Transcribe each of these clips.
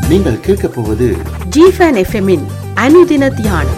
நீங்கள் கேட்கப் போவது ஜிஃபன் எஃப்எம்மின் அனுதின தியானம்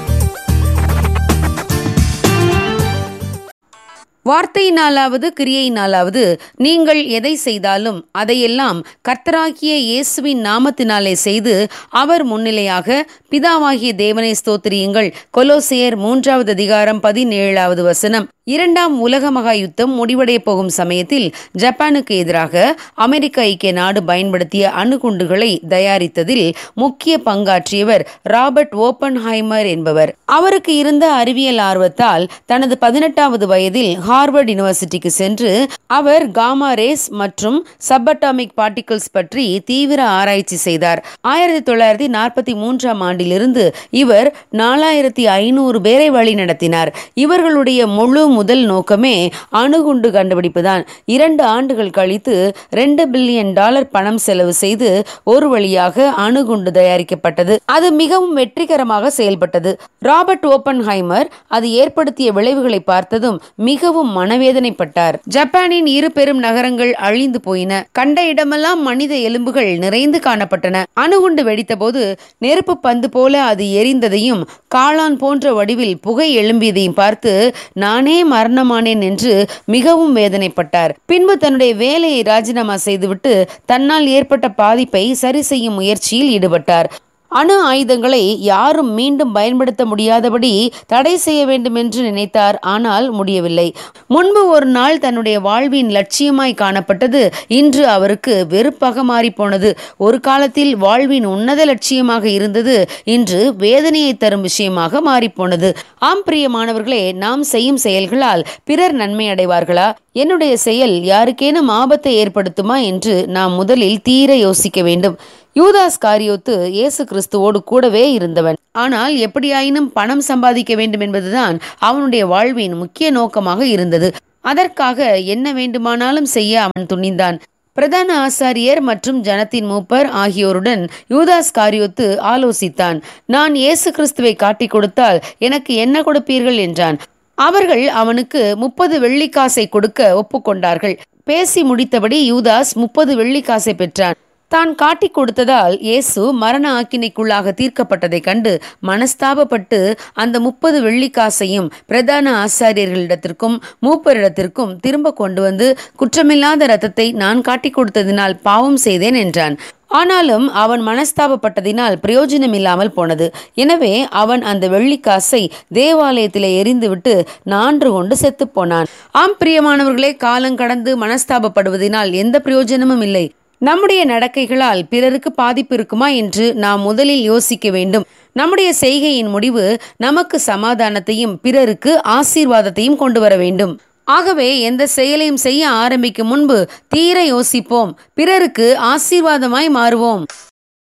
வார்த்தையினாலாவது கிரியையினாலாவது நீங்கள் எதை செய்தாலும் அதையெல்லாம் கர்த்தராகிய இயேசுவின் நாமத்தினாலே செய்து அவர் முன்னிலையாக பிதாவாகிய தேவனை ஸ்தோத்திரியுங்கள் கொலோசியர் மூன்றாவது அதிகாரம் பதினேழாவது வசனம் இரண்டாம் உலக மகா யுத்தம் முடிவடைய போகும் சமயத்தில் ஜப்பானுக்கு எதிராக அமெரிக்க ஐக்கிய நாடு பயன்படுத்திய அணுகுண்டுகளை தயாரித்ததில் முக்கிய பங்காற்றியவர் ராபர்ட் ஓப்பன்ஹைமர் என்பவர் அவருக்கு இருந்த அறிவியல் ஆர்வத்தால் தனது பதினெட்டாவது வயதில் ஹார்வர்ட் யூனிவர்சிட்டிக்கு சென்று அவர் காமா ரேஸ் மற்றும் சப்பட்டாமிக் பார்ட்டிகிள்ஸ் பற்றி தீவிர ஆராய்ச்சி செய்தார் ஆயிரத்தி தொள்ளாயிரத்தி நாற்பத்தி மூன்றாம் ஆண்டிலிருந்து இவர் நாலாயிரத்தி ஐநூறு பேரை வழிநடத்தினார் இவர்களுடைய முழு முதல் நோக்கமே அணுகுண்டு கண்டுபிடிப்புதான் இரண்டு ஆண்டுகள் கழித்து ரெண்டு பில்லியன் டாலர் பணம் செலவு செய்து ஒரு வழியாக அணுகுண்டு தயாரிக்கப்பட்டது அது மிகவும் வெற்றிகரமாக செயல்பட்டது ராபர்ட் ஓப்பன்ஹைமர் அது ஏற்படுத்திய விளைவுகளை பார்த்ததும் மிகவும் மனவேதனைப்பட்டார் ஜப்பானின் இரு பெரும் நகரங்கள் அழிந்து போயின கண்ட இடமெல்லாம் மனித எலும்புகள் நிறைந்து காணப்பட்டன அணுகுண்டு வெடித்தபோது நெருப்பு பந்து போல அது எரிந்ததையும் காளான் போன்ற வடிவில் புகை எழும்பியதையும் பார்த்து நானே மரணமானேன் என்று மிகவும் வேதனைப்பட்டார் பின்பு தன்னுடைய வேலையை ராஜினாமா செய்துவிட்டு தன்னால் ஏற்பட்ட பாதிப்பை சரி செய்யும் முயற்சியில் ஈடுபட்டார் அணு ஆயுதங்களை யாரும் மீண்டும் பயன்படுத்த முடியாதபடி தடை செய்ய வேண்டும் என்று நினைத்தார் ஆனால் முடியவில்லை முன்பு ஒரு நாள் தன்னுடைய வாழ்வின் லட்சியமாய் காணப்பட்டது இன்று அவருக்கு வெறுப்பாக மாறிப்போனது ஒரு காலத்தில் வாழ்வின் உன்னத லட்சியமாக இருந்தது இன்று வேதனையை தரும் விஷயமாக மாறிப்போனது ஆம் பிரியமானவர்களே நாம் செய்யும் செயல்களால் பிறர் நன்மை அடைவார்களா என்னுடைய செயல் யாருக்கேனும் ஆபத்தை ஏற்படுத்துமா என்று நாம் முதலில் தீர யோசிக்க வேண்டும் யூதாஸ் காரியோத்து இயேசு கிறிஸ்துவோடு கூடவே இருந்தவன் ஆனால் எப்படியாயினும் பணம் சம்பாதிக்க வேண்டும் என்பதுதான் அவனுடைய வாழ்வின் முக்கிய நோக்கமாக இருந்தது அதற்காக என்ன வேண்டுமானாலும் செய்ய அவன் துணிந்தான் பிரதான ஆசாரியர் மற்றும் ஜனத்தின் மூப்பர் ஆகியோருடன் யூதாஸ் காரியோத்து ஆலோசித்தான் நான் இயேசு கிறிஸ்துவை காட்டிக் கொடுத்தால் எனக்கு என்ன கொடுப்பீர்கள் என்றான் அவர்கள் அவனுக்கு முப்பது வெள்ளிக்காசை கொடுக்க ஒப்புக்கொண்டார்கள் பேசி முடித்தபடி யூதாஸ் முப்பது வெள்ளிக்காசை பெற்றான் தான் காட்டிக் கொடுத்ததால் இயேசு மரண ஆக்கினைக்குள்ளாக தீர்க்கப்பட்டதைக் கண்டு மனஸ்தாபப்பட்டு அந்த முப்பது வெள்ளிக்காசையும் பிரதான ஆசாரியர்களிடத்திற்கும் மூப்பரிடத்திற்கும் திரும்ப கொண்டு வந்து குற்றமில்லாத இரத்தத்தை நான் காட்டிக் கொடுத்ததினால் பாவம் செய்தேன் என்றான் ஆனாலும் அவன் மனஸ்தாபப்பட்டதினால் பிரயோஜனம் இல்லாமல் போனது எனவே அவன் அந்த வெள்ளிக்காசை தேவாலயத்திலே எரிந்துவிட்டு நான்று கொண்டு செத்துப் போனான் ஆம் பிரியமானவர்களே காலம் கடந்து மனஸ்தாபப்படுவதனால் எந்த பிரயோஜனமும் இல்லை நம்முடைய நடக்கைகளால் பிறருக்கு பாதிப்பு இருக்குமா என்று நாம் முதலில் யோசிக்க வேண்டும் நம்முடைய செய்கையின் முடிவு நமக்கு சமாதானத்தையும் பிறருக்கு ஆசீர்வாதத்தையும் கொண்டு வர வேண்டும் ஆகவே எந்த செயலையும் செய்ய ஆரம்பிக்கும் முன்பு தீர யோசிப்போம் பிறருக்கு ஆசீர்வாதமாய் மாறுவோம்